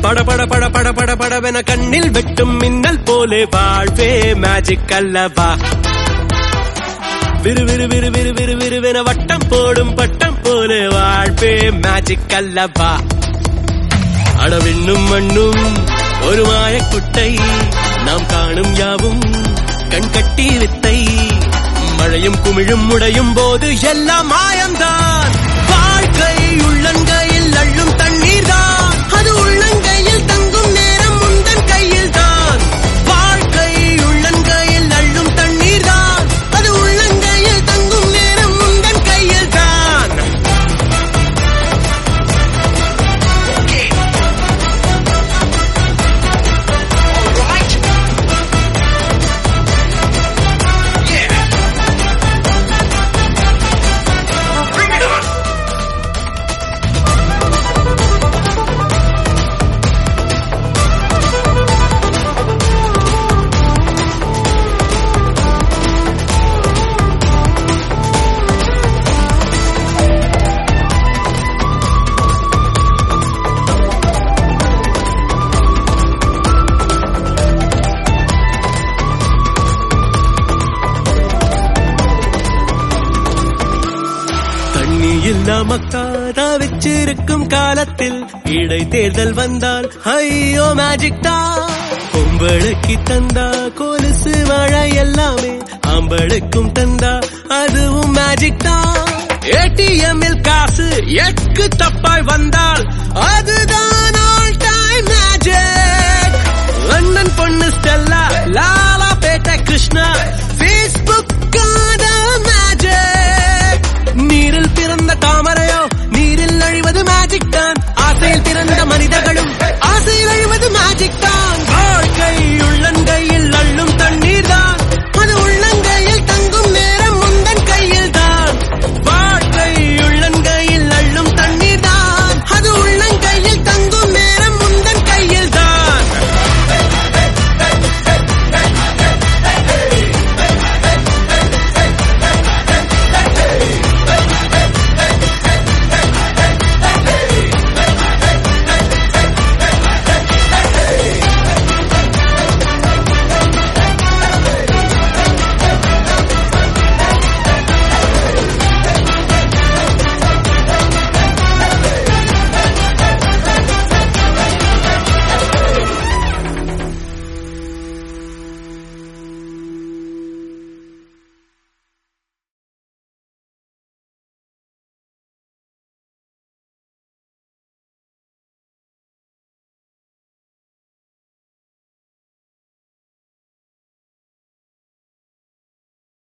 பட பட பட பட பட படவென கண்ணில் வெட்டும் மின்னல் போலே வாழ்வே மேஜிக் அல்லவா விறு விறு விறு விறு விறு விறுவென வட்டம் போடும் பட்டம் போலே வாழ்வே மேஜிக் அல்லவா அடவிண்ணும் மண்ணும் ஒரு மாயக்குட்டை நாம் காணும் யாவும் கண் கட்டி வித்தை மழையும் குமிழும் முடையும் போது எல்லாம் மாயம்தான் வாழ்க்கை உள்ளங்கையில் அள்ளும் தண்ணீர் தான் அது உள்ளங்கையில் தங்கும் நேரம் முந்தன் கையில் தான் வாழ்க்கை உள்ளங்கையில் அள்ளும் தண்ணீர் தான் அது உள்ளங்கையில் தங்கும் நேரம் முந்தன் கையில் தான் தண்ணி இல்லாம காதா வச்சிருக்கும் காலத்தில் இடை தேர்தல் வந்தால் ஐயோ மேஜிக் தான் பொம்பளைக்கு தந்தா கொலுசு மழை எல்லாமே ஆம்பளுக்கும் தந்தா அதுவும் மேஜிக் தான் ஏடிஎம்மில் காசு எக்கு தப்பாய் வந்தால் அது